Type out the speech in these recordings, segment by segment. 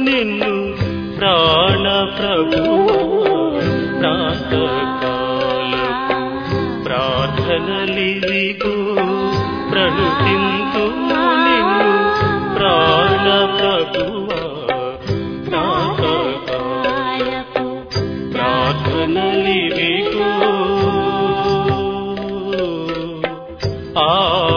నిన్ను ప్రాణ ప్రభువా ప్రాతకాలపు ప్రార్థనలివిగో ప్రణుతింతు నిన్ను ప్రాణ ప్రభువా ప్రాతకాలపు ప్రార్థనలివిగో ఆ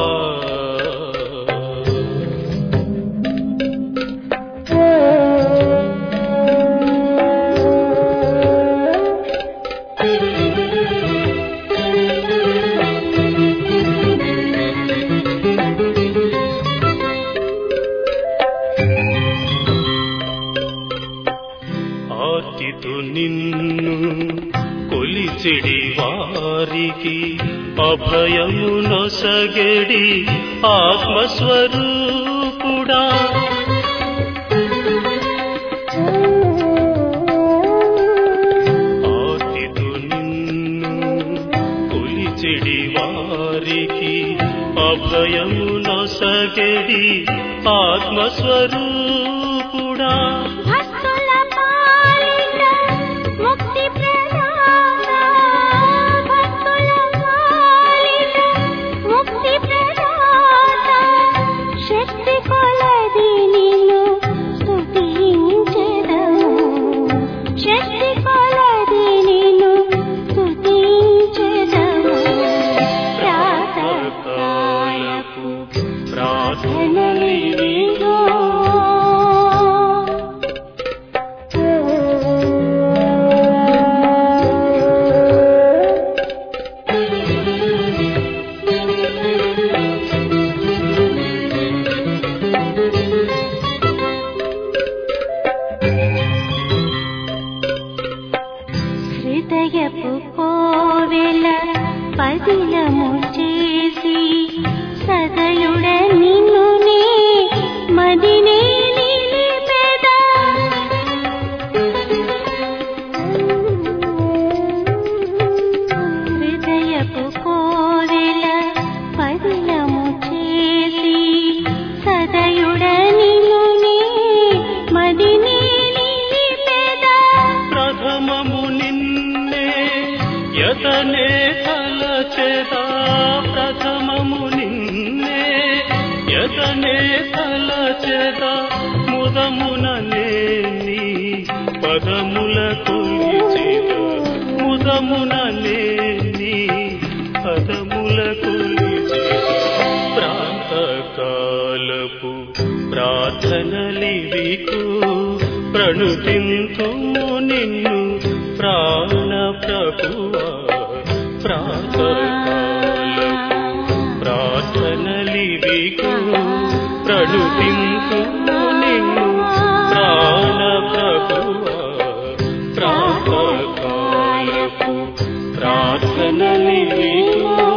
ఆర్తితో నిన్ను కొలిచెడి వారికి అభయము నొసగెడి ఆత్మస్వరూపుడా ఆర్తితో నిన్ను కొలిచెడి వారికి అభయము నొసగెడి ఆత్మస్వరూపుడా భక్తుల పాలిట ముక్తి ప్రదాత భక్తుల పాలిట ముక్తి ప్రదాత శక్తి కొలది నిన్ను స్తుతించెదము శక్తి కొలది నిన్ను స్తుతించెదము ప్రాతకాలపు ప్రార్థనలివిగో హృదయపు కోవెల పదిలము చేసి సదయుడ నిన్ను నే మదినే నిలిపెదా హృదయపు కోవెల పదిలము చేసి సదయుడ నిన్ను నే మదినే నిలిపెదా ప్రథమము నిన్నే యతనే తలచెదా ప్రథమము నిన్నే యతనే తలచెదా ముదమున నేని పదముల కొలిచెద ముదమున నేని పదముల కొలిచెద ప్రాతకాలపు ప్రార్థనలివికు ప్రణుతింతుము నిన్ను ప్రాణ ప్రభువా ప్రాతకాలపు ప్రార్థనలివికు ప్రణుతింతుము నిన్ను ప్రాణ ప్రభువా ప్రాతకాలపు ప్రార్థనలివికు